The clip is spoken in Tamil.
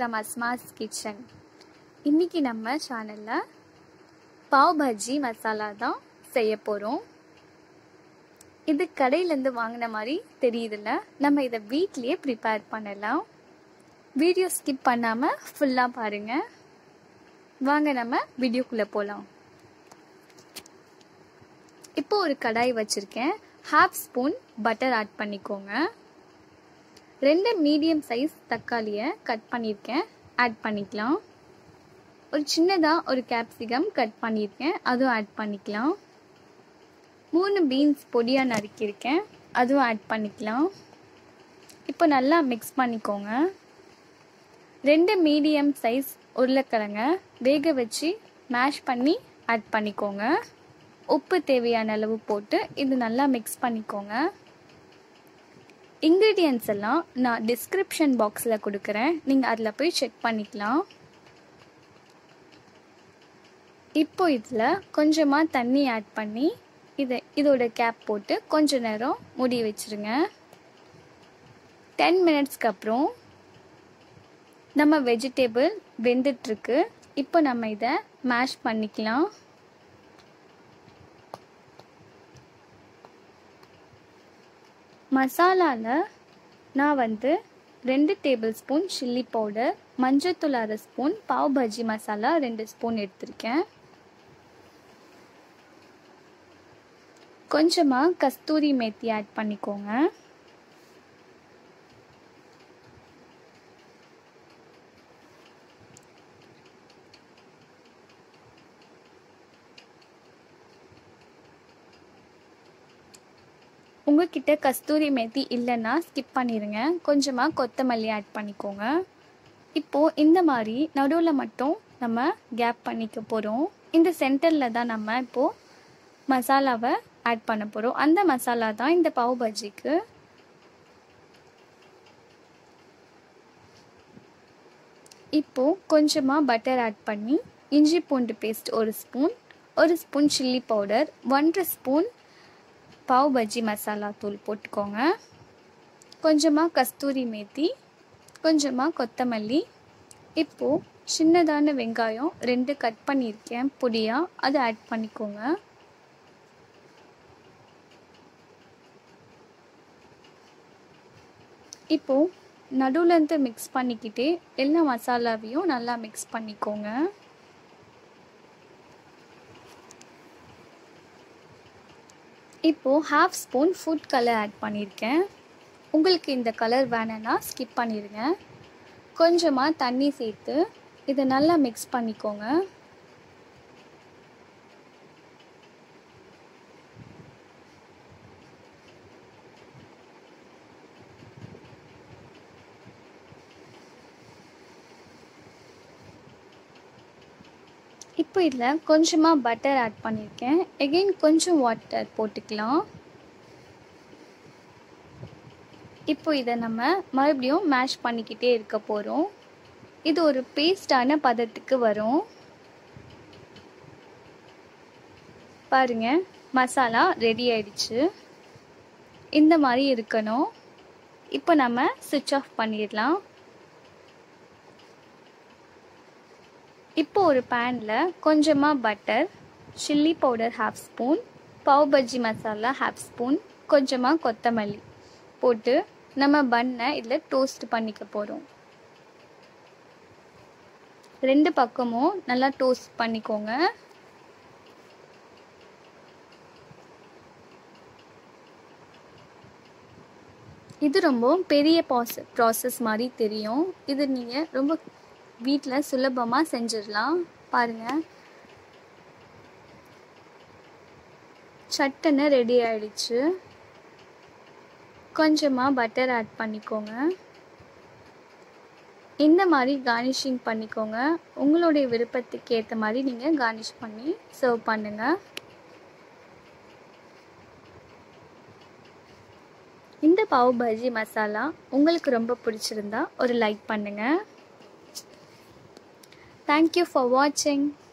ஃப்ரம் அஸ்மாஸ் கிச்சன் இன்றைக்கி நம்ம சேனலில் பாவ் பஜ்ஜி மசாலா தான் செய்ய போகிறோம் இது கடையிலேருந்து வாங்கின மாதிரி தெரியுதுல்ல நம்ம இதை வீட்லேயே ப்ரிப்பேர் பண்ணலாம் வீடியோ ஸ்கிப் பண்ணாமல் ஃபுல்லாக பாருங்கள் வாங்க நம்ம வீடியோக்குள்ளே போகலாம் இப்போ ஒரு கடாய் வச்சுருக்கேன் ஹாஃப் ஸ்பூன் பட்டர் ஆட் பண்ணிக்கோங்க ரெண்டு மீடியம் சைஸ் தக்காளியை கட் பண்ணியிருக்கேன் ஆட் பண்ணிக்கலாம் ஒரு சின்னதாக ஒரு கேப்சிகம் கட் பண்ணியிருக்கேன் அதுவும் ஆட் பண்ணிக்கலாம் மூணு பீன்ஸ் பொடியாக நறுக்கியிருக்கேன் அதுவும் ஆட் பண்ணிக்கலாம் இப்போ நல்லா மிக்ஸ் பண்ணிக்கோங்க ரெண்டு மீடியம் சைஸ் உருளைக்கிழங்க வேக வச்சு மேஷ் பண்ணி ஆட் பண்ணிக்கோங்க உப்பு தேவையான அளவு போட்டு இது நல்லா மிக்ஸ் பண்ணிக்கோங்க இன்க்ரீடியன்ஸ் எல்லாம் நான் டிஸ்கிரிப்ஷன் பாக்ஸில் கொடுக்குறேன் நீங்கள் அதில் போய் செக் பண்ணிக்கலாம் இப்போ இதில் கொஞ்சமாக தண்ணி ஆட் பண்ணி இதை இதோட கேப் போட்டு கொஞ்ச நேரம் மூடி வச்சுருங்க டென் மினிட்ஸ்க்கு அப்புறம் நம்ம வெஜிடேபிள் வெந்துட்டுருக்கு இப்போ நம்ம இதை மேஷ் பண்ணிக்கலாம் மசாலாவில் நான் வந்து ரெண்டு டேபிள் ஸ்பூன் சில்லி பவுடர் மஞ்சத்தூள் அரை ஸ்பூன் பாவ் பஜ்ஜி மசாலா ரெண்டு ஸ்பூன் எடுத்திருக்கேன் கொஞ்சமாக கஸ்தூரி மேத்தி ஆட் பண்ணிக்கோங்க உங்ககிட்ட கஸ்தூரி மேத்தி இல்லைன்னா ஸ்கிப் பண்ணிடுங்க கொஞ்சமாக கொத்தமல்லி ஆட் பண்ணிக்கோங்க இப்போது இந்த மாதிரி நடுவில் மட்டும் நம்ம கேப் பண்ணிக்க போகிறோம் இந்த சென்டரில் தான் நம்ம இப்போது மசாலாவை ஆட் பண்ண போகிறோம் அந்த மசாலா தான் இந்த பாவ் பஜ்ஜிக்கு இப்போது கொஞ்சமாக பட்டர் ஆட் பண்ணி இஞ்சி பூண்டு பேஸ்ட் ஒரு ஸ்பூன் ஒரு ஸ்பூன் சில்லி பவுடர் ஒன்றரை ஸ்பூன் பாவ் பஜ்ஜி மசாலா தூள் போட்டுக்கோங்க கொஞ்சமாக கஸ்தூரி மேத்தி கொஞ்சமாக கொத்தமல்லி இப்போது சின்னதான வெங்காயம் ரெண்டு கட் பண்ணியிருக்கேன் பொடியாக அதை ஆட் பண்ணிக்கோங்க இப்போது நடுவுலேருந்து மிக்ஸ் பண்ணிக்கிட்டே எல்லா மசாலாவையும் நல்லா மிக்ஸ் பண்ணிக்கோங்க இப்போது half spoon food colour add பண்ணியிருக்கேன் உங்களுக்கு இந்த கலர் வேணும்னா ஸ்கிப் பண்ணிடுங்க கொஞ்சமாக தண்ணி சேர்த்து இதை நல்லா மிக்ஸ் பண்ணிக்கோங்க இப்போ இதில் கொஞ்சமாக பட்டர் ஆட் பண்ணியிருக்கேன் எகெயின் கொஞ்சம் வாட்டர் போட்டுக்கலாம் இப்போ இதை நம்ம மறுபடியும் மேஷ் பண்ணிக்கிட்டே இருக்க போகிறோம் இது ஒரு பேஸ்டான பதத்துக்கு வரும் பாருங்க மசாலா ரெடி ஆயிடுச்சு இந்த மாதிரி இருக்கணும் இப்போ நம்ம சுவிட்ச் ஆஃப் பண்ணிடலாம் இப்போ ஒரு பேனில் கொஞ்சமாக butter chilli powder half spoon pav bhaji masala half spoon கொஞ்சமாக கொத்தமல்லி போட்டு நம்ம பண்ணை இதில் டோஸ்ட் பண்ணிக்க போகிறோம் ரெண்டு பக்கமும் நல்லா டோஸ்ட் பண்ணிக்கோங்க இது ரொம்ப பெரிய ப்ராச ப்ராசஸ் மாதிரி தெரியும் இது நீங்கள் ரொம்ப வீட்டில் சுலபமாக செஞ்சிடலாம் பாருங்கள் சட்டுன்னு ரெடி ஆயிடுச்சு கொஞ்சமாக பட்டர் ஆட் பண்ணிக்கோங்க இந்த மாதிரி கார்னிஷிங் பண்ணிக்கோங்க உங்களுடைய விருப்பத்துக்கு ஏற்ற மாதிரி நீங்கள் கார்னிஷ் பண்ணி சர்வ் பண்ணுங்கள் இந்த பாவ் பஜ்ஜி மசாலா உங்களுக்கு ரொம்ப பிடிச்சிருந்தா ஒரு லைக் பண்ணுங்கள் தேங்க்யூ ஃபார் வாட்சிங்